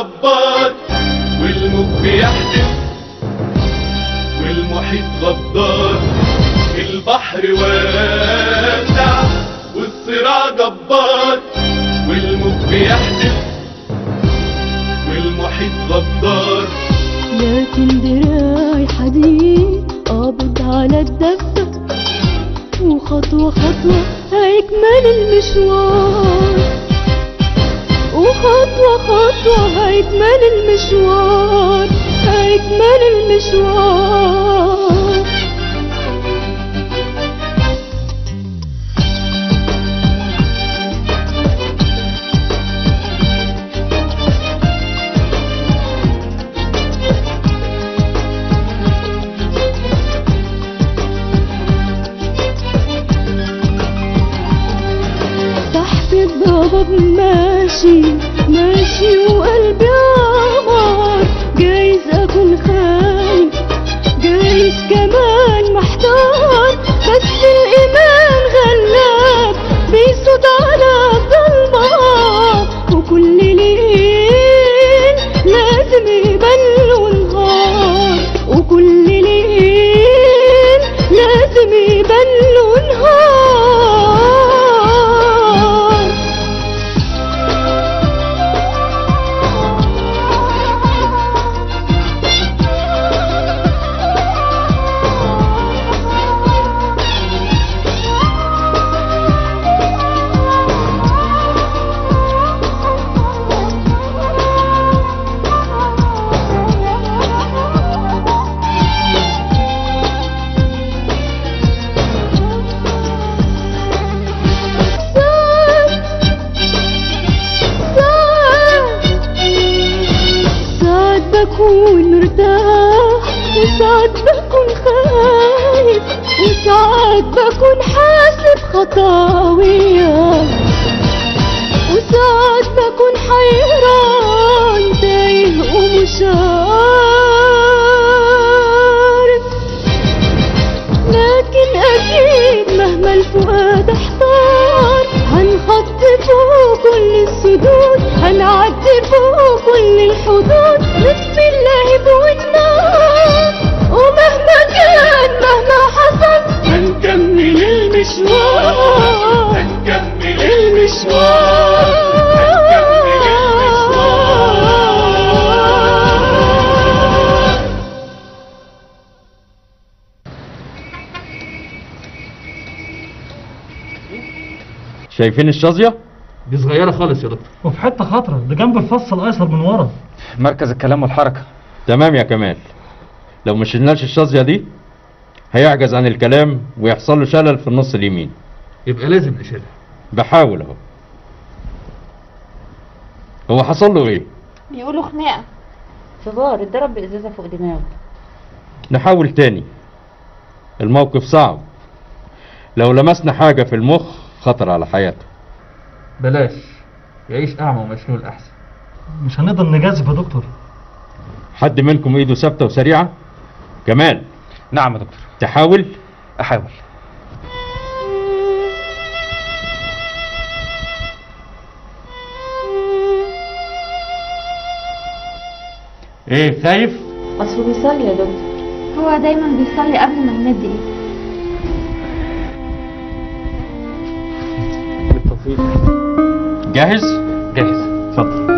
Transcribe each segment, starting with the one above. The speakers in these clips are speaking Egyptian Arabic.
جبار والموج بيحدف والمحيط غدار البحر واسع والصراع جبار والموج بيحدف والمحيط غدار لكن دراعي حديد قابض على الدفة وخطوة خطوة هيكمل المشوار وخطوة خطوة هيكمل المشوار هيكمل المشوار تحت الضباب ماشي ماشي وقلبي عمار جايز اكون خايف جايز كمان محتار بس الايمان غلاب بيصوت على الضلمة وكل ليل لازم يبان له نهار وكل ليل لازم يبان له نهار ساعات بكون مرتاح وساعات بكون خايف وساعات بكون حاسب خطاوية وساعات بكون حيران تايه ومش عارف لكن أكيد مهما الفؤاد احتار هنحط فوق كل السدود هنعدي فوق كل الحدود نطفي اللهب والنار ومهما كان مهما حصل هنكمل المشوار هنكمل المشوار هنكمل المشوار شايفين الشظية؟ دي صغيرة خالص يا دكتور وفي حتة خطرة ده جنب الفص الأيسر من ورا مركز الكلام والحركة تمام يا كمال لو ما شلناش الشظية دي هيعجز عن الكلام ويحصل له شلل في النص اليمين يبقى لازم نشيلها بحاول اهو هو حصل له ايه؟ بيقولوا خناقة صغار اتضرب بإزازة فوق دماغه نحاول تاني الموقف صعب لو لمسنا حاجة في المخ خطر على حياته بلاش يعيش أعمى ومشلول أحسن مش هنقدر نجازف يا دكتور حد منكم ايده ثابتة وسريعة؟ كمال نعم يا دكتور تحاول أحاول ايه خايف؟ أصله بيصلي يا دكتور هو دايما بيصلي قبل ما يمد ايده جاهز؟ جاهز اتفضل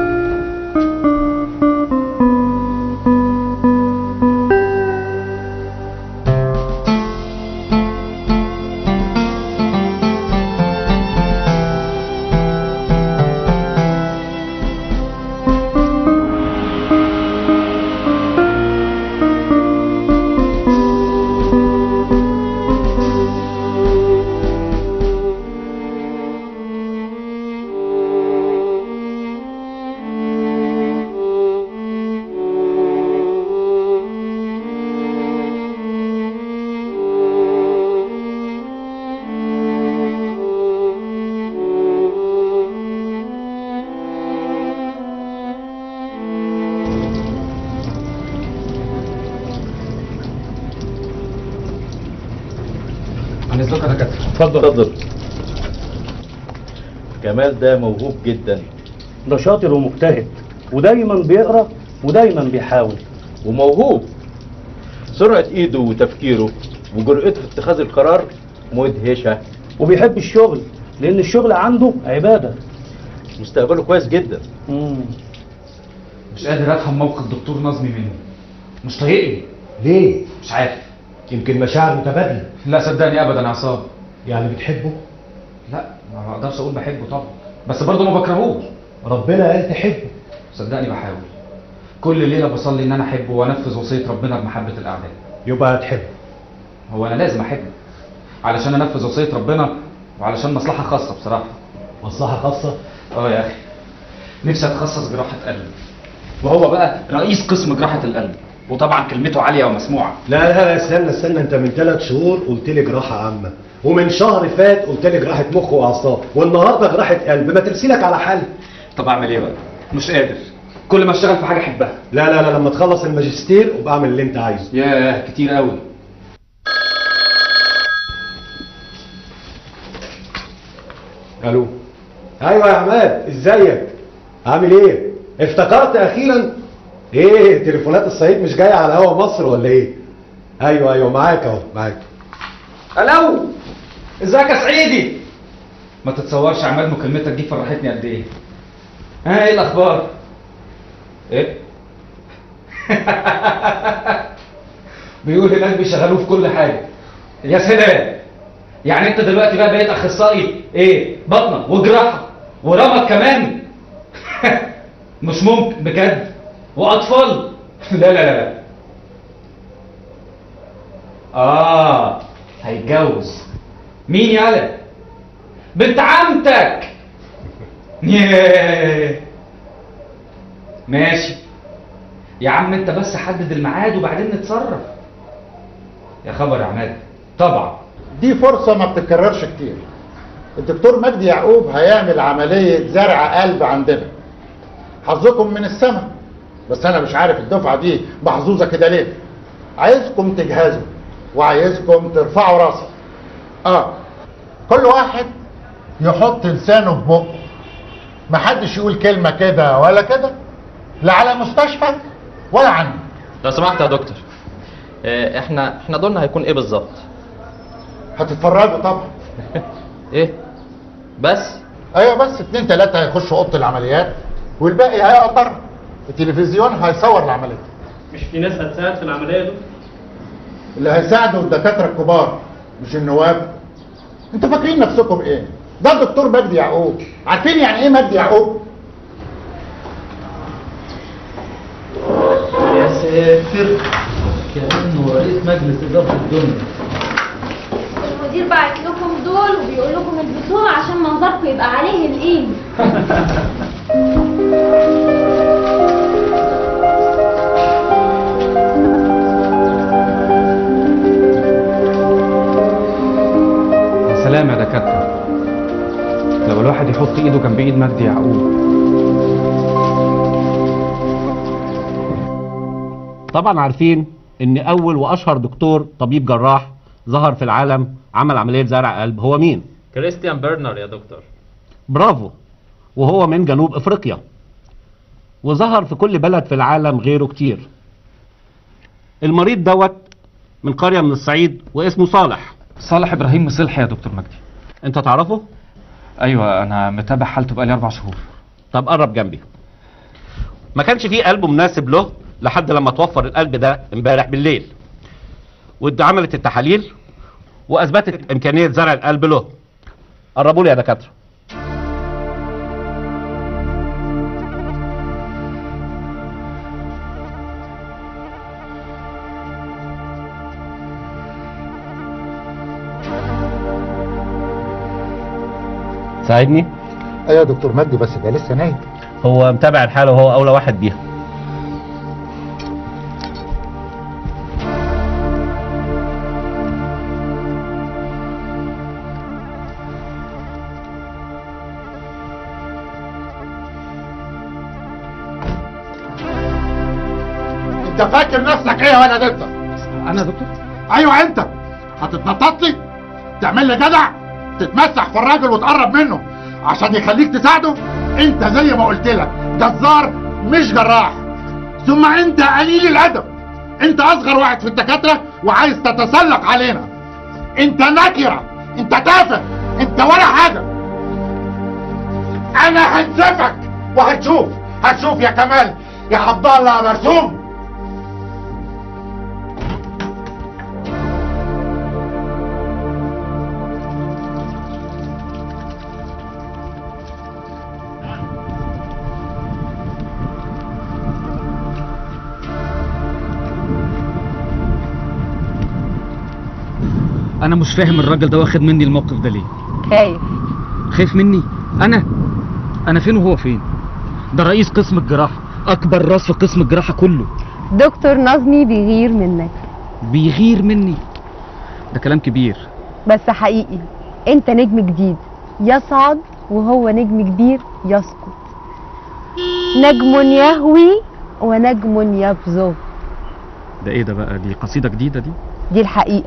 هنزلك يا دكاترة اتفضل اتفضل كمال ده موهوب جدا ده شاطر ومجتهد ودايما بيقرا ودايما بيحاول وموهوب سرعة ايده وتفكيره وجرأته في اتخاذ القرار مدهشة وبيحب الشغل لان الشغل عنده عباده مستقبله كويس جدا مم. مش قادر افهم موقف دكتور نظمي منه مش طايقني ليه؟ مش عارف يمكن مشاعر متبادلة لا صدقني ابدا يا عصام يعني بتحبه؟ لا ما اقدرش اقول بحبه طبعا بس برضه ما بكرهوش ربنا قال تحبه صدقني بحاول كل ليله بصلي ان انا احبه وانفذ وصيه ربنا بمحبه الاعداء يبقى هتحبه هو انا لازم احبه علشان انفذ وصيه ربنا وعلشان مصلحه خاصه بصراحه مصلحة خاصة اه يا اخي نفسي اتخصص جراحه قلب وهو بقى رئيس قسم جراحه القلب وطبعا كلمته عاليه ومسموعه لا لا لا استنى استنى انت من ثلاث شهور قلت لي جراحة عامة ومن شهر فات قلت لي جراحة مخ واعصاب والنهارده جراحة قلب ما ترسلك على حل طب اعمل ايه بقى مش قادر كل ما اشتغل في حاجه احبها لا لا لا لما تخلص الماجستير وابقى اعمل اللي انت عايزه ياه كتير قوي الو ايوه يا عماد ازيك عامل ايه افتكرت اخيرا ايه تليفونات الصعيد مش جايه على هوا مصر ولا ايه ايوه ايوه معاك اهو معاك الو ازيك يا سعيدي ما تتصورش يا عماد مكالمتك دي فرحتني قد ايه ها ايه الاخبار ايه بيقول هناك بيشغلوه في كل حاجه يا سلام يعني انت دلوقتي بقى بقيت اخصائي ايه بطنه وجراحه ورمد كمان مش ممكن بجد واطفال لا لا لا لا اه هيتجوز مين يالا بنت عمتك ياه. ماشي يا عم انت بس حدد الميعاد وبعدين نتصرف يا خبر يا عماد طبعا دي فرصة ما بتتكررش كتير الدكتور مجدي يعقوب هيعمل عملية زرع قلب عندنا حظكم من السماء بس انا مش عارف الدفعة دي محظوظة كده ليه عايزكم تجهزوا وعايزكم ترفعوا راسي اه كل واحد يحط لسانه في بقه محدش يقول كلمة كده ولا كده لا على مستشفى ولا عندي لو سمحت يا دكتور آه، احنا احنا دورنا هيكون ايه بالظبط هتتفرجوا طبعا ايه بس ايوه بس اتنين تلاتة هيخشوا اوضه العمليات والباقي هيقطر التلفزيون هيصور العمليه مش في ناس هتساعد في العمليه دي اللي هيساعدوا الدكاتره الكبار مش النواب انتوا فاكرين نفسكم ايه ده الدكتور مجدي يعقوب عارفين يعني ايه مجدي يعقوب يا سافر كأنه رئيس مجلس إدارة الدنيا المدير بعت لكم دول وبيقول لكم البسوه عشان منظركم يبقى عليه القيم يا سلام يا دكاتره لو الواحد يحط ايده جنب ايد مجدي يعقوب طبعا عارفين ان اول واشهر دكتور طبيب جراح ظهر في العالم عمل عمليه زرع قلب هو مين كريستيان بيرنر يا دكتور برافو وهو من جنوب افريقيا وظهر في كل بلد في العالم غيره كتير المريض دوت من قريه من الصعيد واسمه صالح صالح ابراهيم مصلحي يا دكتور مجدي انت تعرفه ايوه انا متابع حالته بقالي اربع شهور طب قرب جنبي ما كانش فيه قلب مناسب له لحد لما توفر القلب ده امبارح بالليل وعملت التحاليل واثبتت امكانيه زرع القلب له قربوا لي يا دكاتره ساعدني ايوه يا دكتور مجدي بس ده لسه نايم هو متابع الحاله وهو اولى واحد بيها انت فاكر نفسك ايه ولا انت انا يا دكتور ايوه انت هتتنطط لي تعمل لي جدع تتمسح في الراجل وتقرب منه عشان يخليك تساعده انت زي ما قلت لك جزار مش جراح ثم انت قليل الادب انت اصغر واحد في الدكاتره وعايز تتسلق علينا انت نكره انت تافه انت ولا حاجه انا هنسفك وهتشوف هتشوف يا كمال يا عبد الله يا مرسوم انا مش فاهم الراجل ده واخد مني الموقف ده ليه خايف خايف مني انا انا فين وهو فين ده رئيس قسم الجراحه اكبر راس في قسم الجراحه كله دكتور نظمي بيغير منك بيغير مني ده كلام كبير بس حقيقي انت نجم جديد يصعد وهو نجم كبير يسقط نجم يهوي ونجم يبزغ ده ايه ده بقى دي قصيده جديده دي دي الحقيقة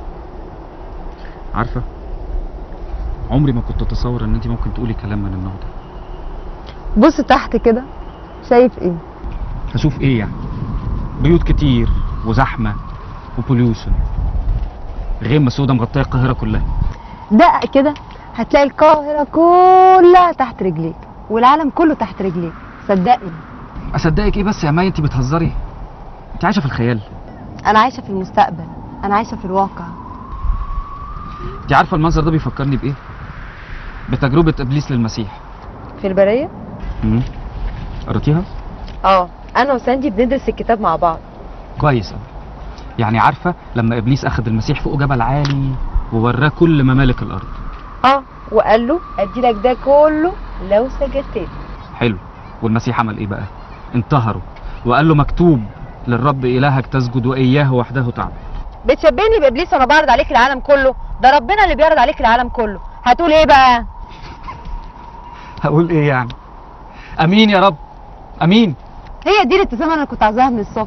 عارفه عمري ما كنت اتصور ان انت ممكن تقولي كلام من النوع ده بص تحت كده شايف ايه هشوف ايه يعني بيوت كتير وزحمه وبوليوشن غيمه سودا مغطيه القاهره كلها دقق كده هتلاقي القاهرة كلها تحت رجليك والعالم كله تحت رجليك صدقني اصدقك ايه بس يا ماي انت بتهزري انت عايشه في الخيال انا عايشة في المستقبل انا عايشة في الواقع انت عارفه المنظر ده بيفكرني بايه بتجربه ابليس للمسيح في البرية امم قريتيها اه انا وساندي بندرس الكتاب مع بعض كويس أوي. يعني عارفه لما ابليس اخذ المسيح فوق جبل عالي ووراه كل ممالك الارض اه وقال له ادي لك ده كله لو سجدت لي حلو والمسيح عمل ايه بقى انتهره وقال له مكتوب للرب الهك تسجد واياه وحده تعبد بتشبهني بابليس وانا بعرض عليك العالم كله ده ربنا اللي بيعرض عليك العالم كله هتقول ايه بقى هقول ايه يعني امين يا رب امين هي دي الابتسامه اللي كنت عايزاها من الصبح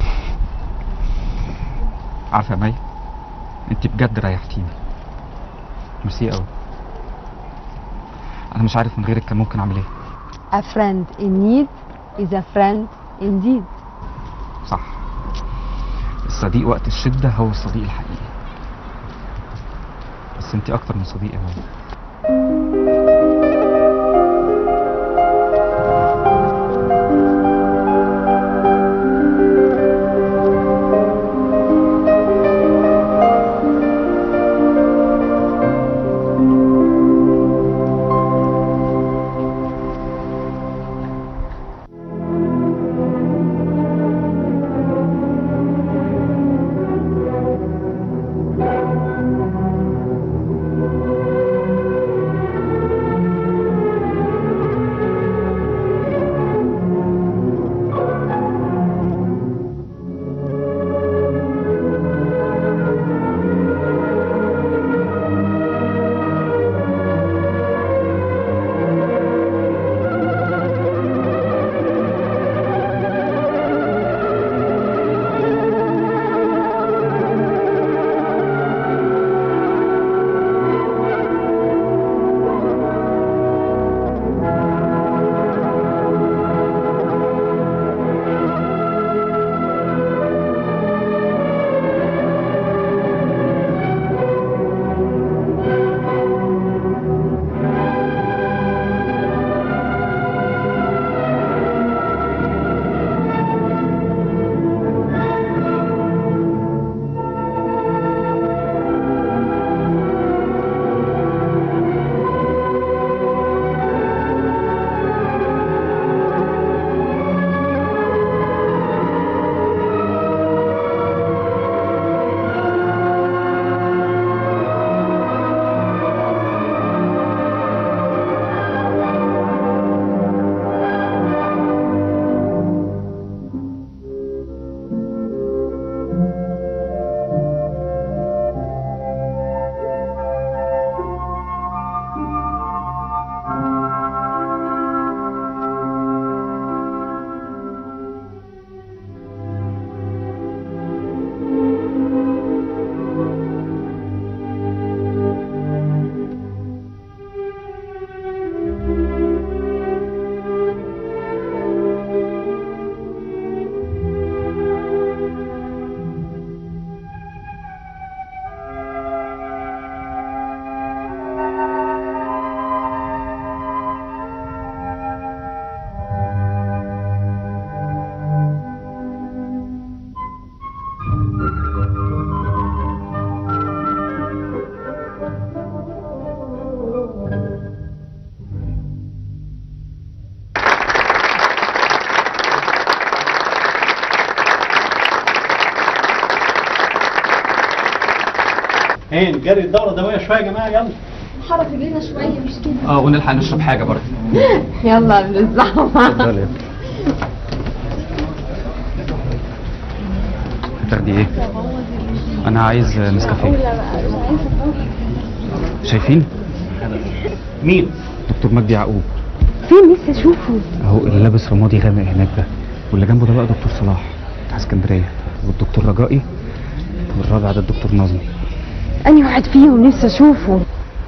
عارفه يا مي انت بجد ريحتيني ميرسي قوي انا مش عارف من غيرك كان ممكن اعمل ايه A friend in need is a friend indeed صح الصديق وقت الشده هو الصديق الحقيقي بس انت اكتر من صديق يا مي فين جري الدوره الدمويه شويه يا جماعه يلا حرك رجلينا شويه مش كده اه ونلحق نشرب حاجه برضه يلا قبل الزحمه هتاخدي ايه؟ انا عايز نسكافيه شايفين؟ مين؟ دكتور مجدي يعقوب فين لسه اشوفه اهو اللي لابس رمادي غامق هناك ده واللي جنبه ده بقى دكتور صلاح بتاع اسكندريه والدكتور رجائي والرابع ده الدكتور نظمي انهي واحد فيهم نفسي اشوفه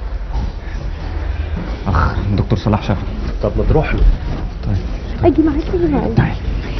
اخ الدكتور صلاح شافه طب ما تروح له طيب اجي معاك اجي معاك تعال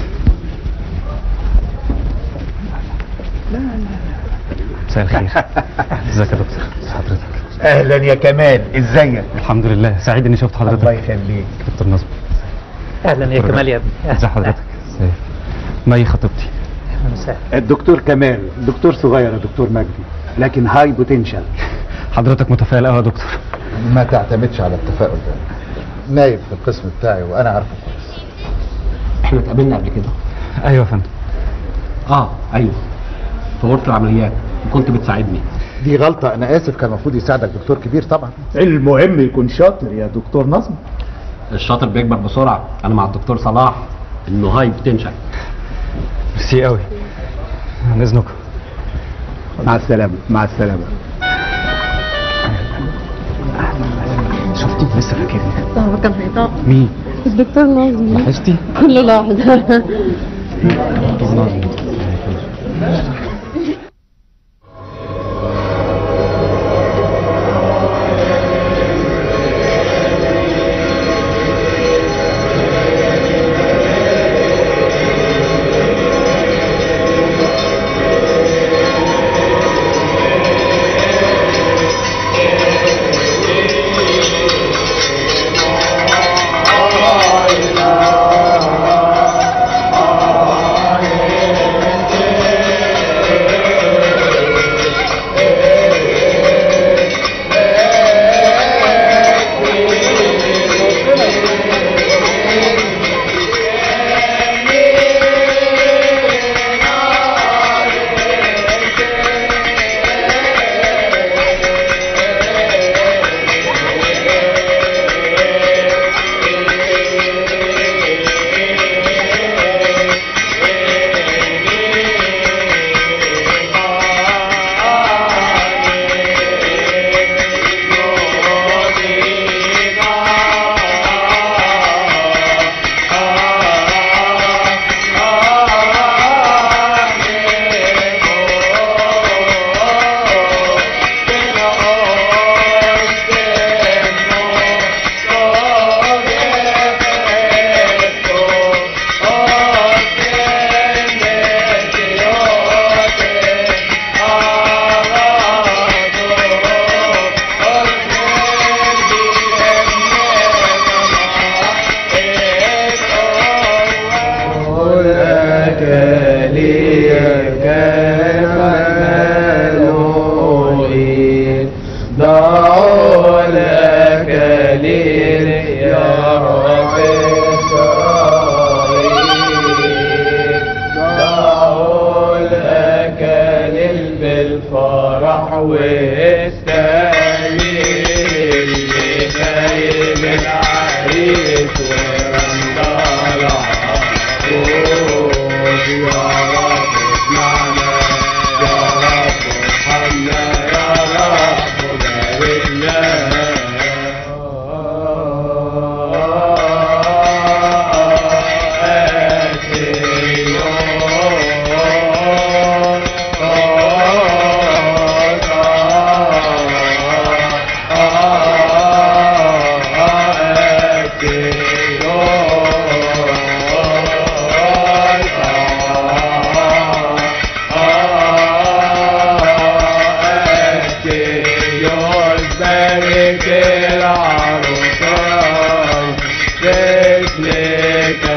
مساء الخير ازيك يا دكتور حضرتك اهلا يا كمال ازيك الحمد لله سعيد اني شفت حضرتك الله يخليك دكتور نظمي اهلا يا كمال يا ابني ازي حضرتك ازيك مي خطيبتي الدكتور كمال دكتور صغير يا دكتور مجدي لكن هاي بوتنشال حضرتك متفائل قوي يا دكتور ما تعتمدش على التفاؤل ده نايب في القسم بتاعي وانا عارفه كويس احنا اتقابلنا قبل كده ايوه يا فندم اه ايوه في غرفه العمليات وكنت بتساعدني دي غلطه انا اسف كان المفروض يساعدك دكتور كبير طبعا المهم يكون شاطر يا دكتور نظم الشاطر بيكبر بسرعه انا مع الدكتور صلاح انه هاي بوتنشال ميرسي قوي عن اذنكم مع السلامه مع السلامه شفتي لسه فاكرني هو كان هيطلع مين الدكتور ناظم لاحظتي كله لاحظ دكتور نظمي دعوا لك ليل يا رب إسرائيل دعوا لك ليل بالفرح والتهليل لخير العريس ورمضان العروس يا رب اسمعنا يا رب ارحمنا يا رب بارك لنا بارك العروسان باسمك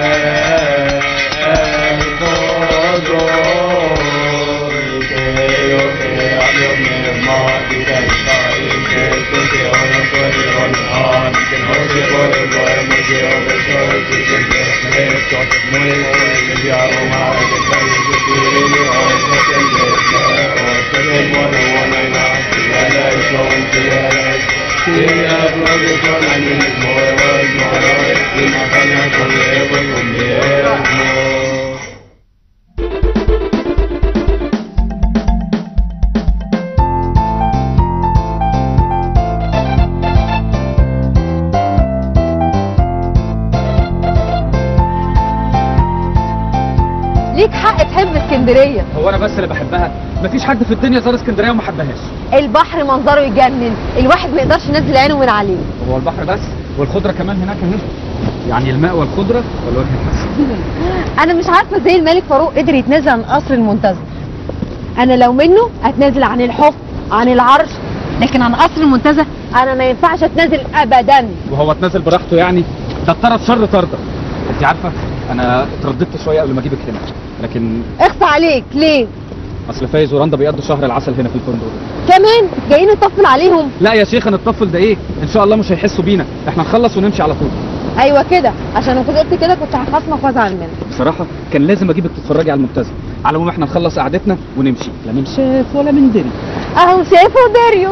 ليك حق تحب اسكندريه هو انا بس اللي بحبها مفيش حد في الدنيا زار اسكندريه وما حبهاش البحر منظره يجنن الواحد ما يقدرش ينزل عينه من عليه هو البحر بس والخضره كمان هناك اهي يعني الماء والخضره والوجه الحسن انا مش عارفه ازاي الملك فاروق قدر يتنازل عن قصر المنتزه انا لو منه اتنازل عن الحكم عن العرش لكن عن قصر المنتزه انا ما ينفعش اتنازل ابدا وهو اتنازل براحته يعني ده الطرد شر طرده انت عارفه انا اترددت شويه قبل ما اجيبك هنا لكن اخفى عليك ليه اصل فايز ورندا بيقضوا شهر العسل هنا في الفندق كمان جايين نطفل عليهم لا يا شيخ نتطفل ده ايه ان شاء الله مش هيحسوا بينا احنا نخلص ونمشي على طول ايوه كده عشان لو كنت قلت كده كنت هخصمك وازعل منك بصراحه كان لازم اجيبك تتفرجي على المنتزه على العموم احنا نخلص قعدتنا ونمشي لا من شاف ولا من دري اهو شايفه داريو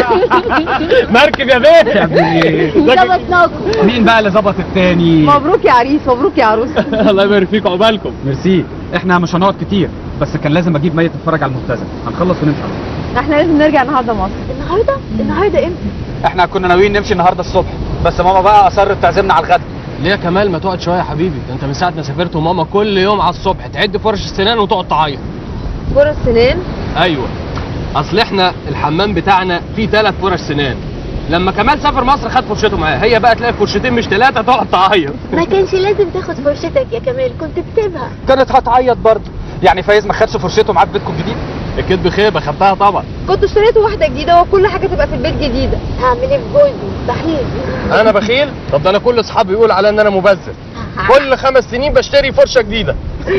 مركب يا بيه يا ابني ظبطناكم مين بقى اللي ظبط التاني مبروك يا عريس مبروك يا عروس الله يبارك فيكم عقبالكم ميرسي احنا مش هنقعد كتير بس كان لازم اجيب ميت تتفرج على المنتزه هنخلص ونمشي على طول. احنا لازم نرجع النهارده مصر النهارده النهارده امتى احنا كنا ناويين نمشي النهارده الصبح بس ماما بقى اصرت تعزمنا على الغدا ليه يا كمال ما تقعد شويه يا حبيبي ده انت من ساعه ما سافرت وماما كل يوم على الصبح تعد فرش السنان وتقعد تعيط فرص سنان ايوه اصل احنا الحمام بتاعنا فيه ثلاث فرش سنان لما كمال سافر مصر خد فرشته معاه هي بقى تلاقي فرشتين مش ثلاثه تقعد تعيط ما كانش لازم تاخد فرشتك يا كمال كنت تسيبها كانت هتعيط برضه يعني فايز ما خدش فرشته معاه في بيتكم الجديد الكدب خيبه خدتها طبعا كنت اشتريت واحده جديده وكل حاجه تبقى في البيت جديده هعمل ايه في جوزي بخيل انا بخيل طب ده انا كل اصحابي يقول على ان انا مبذر كل خمس سنين بشتري فرشه جديده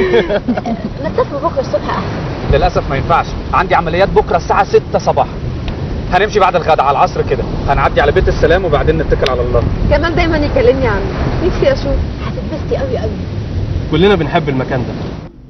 نتفق بكره الصبح احسن للاسف ما ينفعش عندي عمليات بكره الساعه 6 صباحا هنمشي بعد الغداء على العصر كده هنعدي على بيت السلام وبعدين نتكل على الله كمان دايما يكلمني عنه نفسي اشوف هتتبسطي قوي قوي كلنا بنحب المكان ده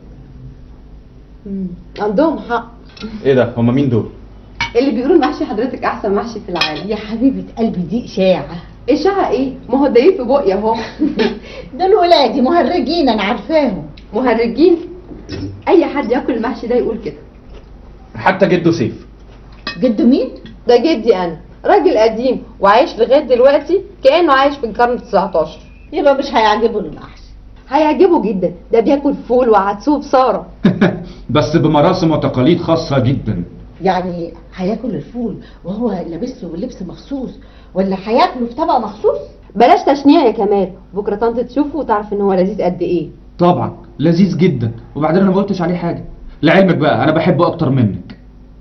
عندهم حق ايه ده هم مين دول اللي بيقولوا المحشي حضرتك احسن محشي في العالم يا حبيبه قلبي دي اشاعه اشاعه ايه ما هو دايب في بقي اهو دول ولادي مهرجين انا عارفاهم مهرجين اي حد ياكل المحشي ده يقول كده حتى جده سيف جد مين ده جدي انا راجل قديم وعايش لغايه دلوقتي كانه عايش في القرن 19 يبقى مش هيعجبه المحشي هيعجبه جدا ده بياكل فول وعدسوه بصاره بس بمراسم وتقاليد خاصة جدا يعني هياكل الفول وهو لابس له لبس مخصوص ولا هياكله في طبق مخصوص بلاش تشنيع يا كمال بكره طنط تشوفه وتعرف ان هو لذيذ قد ايه طبعا لذيذ جدا وبعدين انا ما قلتش عليه حاجة لعلمك بقى انا بحبه اكتر منك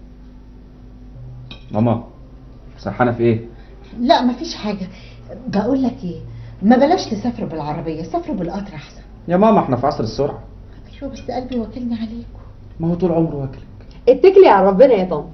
ماما سرحانه في ايه لا مفيش حاجه بقول لك ايه ما بلاش تسافروا بالعربيه سافروا بالقطر احسن يا ماما احنا في عصر السرعه ايوه بس قلبي واكلني عليكم ما هو طول عمره واكل اتكلي على ربنا يا طنط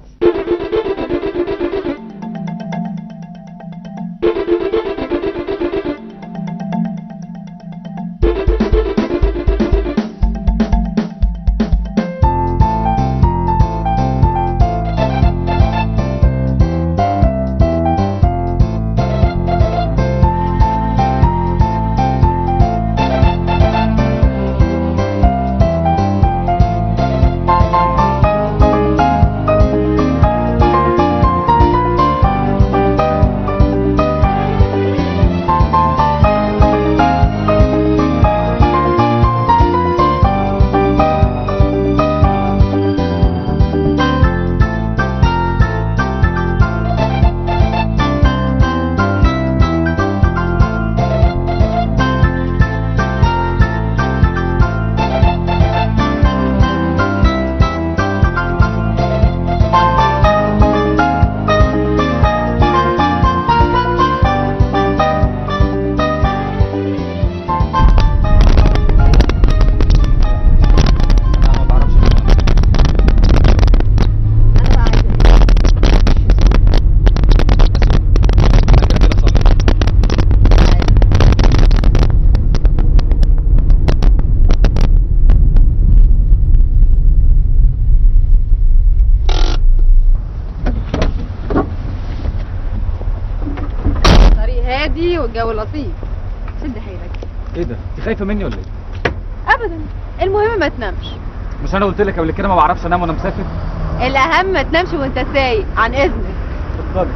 هادي والجو لطيف شد حيلك ايه ده انت خايفه مني ولا ايه ابدا المهم ما تنامش مش انا قلت لك قبل كده ما بعرفش انام وانا مسافر الاهم ما تنامش وانت سايق عن اذنك اتفضلي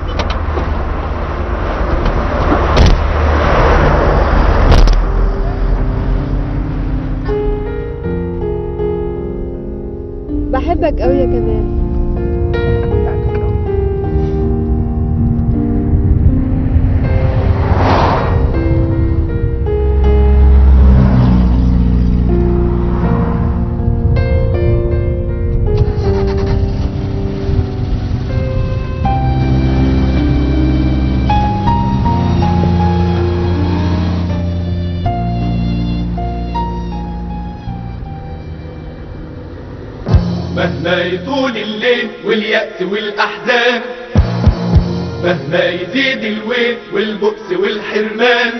بحبك قوي يا كمال مهما يطول الليل واليأس والأحزان مهما يزيد الويل والبؤس والحرمان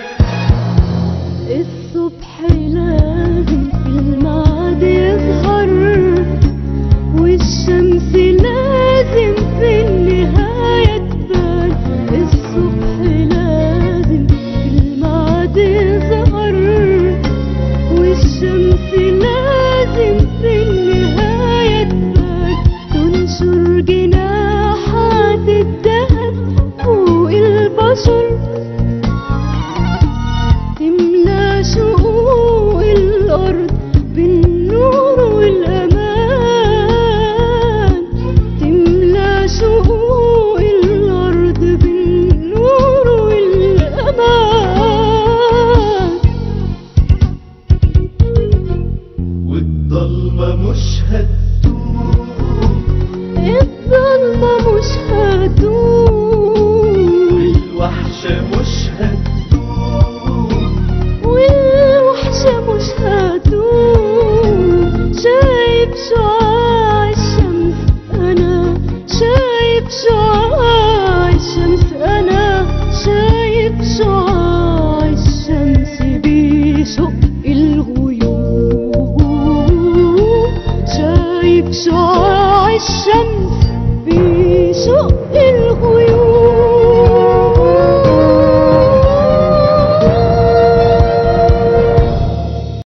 الصبح لازم في الميعاد يظهر والشمس لازم في النهاية تبان الصبح لازم في الميعاد يظهر والشمس لازم في النهاية تبان تنشر جناحات الدهب فوق البشر تملى شقوق الأرض بالنور والأمان تملى شقوق الأرض بالنور والأمان والضلمة مش هتدوم الظلمة مش هتدوم والوحشة مش هتدوم والوحشة مش هتدوم شايف شعاع الشمس أنا شايف شعاع الشمس أنا شايف شعاع الشمس بيشق الغيوم شايف شعاع الشمس بيشق الغيوم